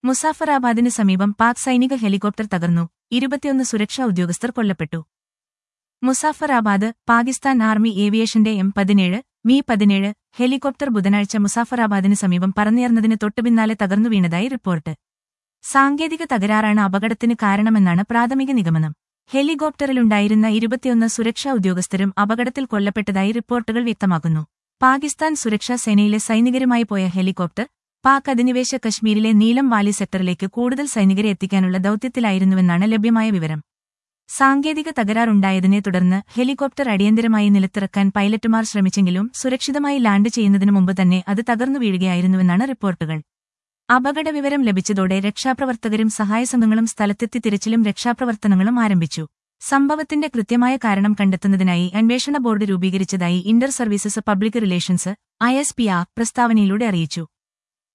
മുസാഫറാബാദിന് സമീപം പാക് സൈനിക ഹെലികോപ്റ്റർ തകർന്നു ഇരുപത്തിയൊന്ന് സുരക്ഷാ ഉദ്യോഗസ്ഥർ കൊല്ലപ്പെട്ടു മുസാഫറാബാദ് പാകിസ്ഥാൻ ആർമി ഏവിയേഷന്റെ എം പതിനേഴ് മീ പതിനേഴ് ഹെലികോപ്റ്റർ ബുധനാഴ്ച മുസാഫറാബാദിന് സമീപം പറന്നുയർന്നതിന് തൊട്ടുപിന്നാലെ തകർന്നു വീണതായി റിപ്പോർട്ട് സാങ്കേതിക തകരാറാണ് അപകടത്തിന് കാരണമെന്നാണ് പ്രാഥമിക നിഗമനം ഹെലികോപ്റ്ററിലുണ്ടായിരുന്ന ഇരുപത്തിയൊന്ന് സുരക്ഷാ ഉദ്യോഗസ്ഥരും അപകടത്തിൽ കൊല്ലപ്പെട്ടതായി റിപ്പോർട്ടുകൾ വ്യക്തമാക്കുന്നു പാകിസ്ഥാൻ സുരക്ഷാ സേനയിലെ സൈനികരുമായി പോയ ഹെലികോപ്റ്റർ പാക് അധിനിവേശ കശ്മീരിലെ നീലം വാലി സെക്ടറിലേക്ക് കൂടുതൽ സൈനികരെ എത്തിക്കാനുള്ള ദൌത്യത്തിലായിരുന്നുവെന്നാണ് ലഭ്യമായ വിവരം സാങ്കേതിക തകരാറുണ്ടായതിനെ തുടർന്ന് ഹെലികോപ്റ്റർ അടിയന്തരമായി നിലത്തിറക്കാൻ പൈലറ്റുമാർ ശ്രമിച്ചെങ്കിലും സുരക്ഷിതമായി ലാൻഡ് ചെയ്യുന്നതിനു മുമ്പ് തന്നെ അത് തകർന്നു വീഴുകയായിരുന്നുവെന്നാണ് റിപ്പോർട്ടുകൾ അപകടവിവരം ലഭിച്ചതോടെ രക്ഷാപ്രവർത്തകരും സഹായസംഘങ്ങളും സ്ഥലത്തെത്തി തിരച്ചിലും രക്ഷാപ്രവർത്തനങ്ങളും ആരംഭിച്ചു സംഭവത്തിന്റെ കൃത്യമായ കാരണം കണ്ടെത്തുന്നതിനായി അന്വേഷണ ബോർഡ് രൂപീകരിച്ചതായി inter services public relations I പ്രസ്താവനയിലൂടെ അറിയിച്ചു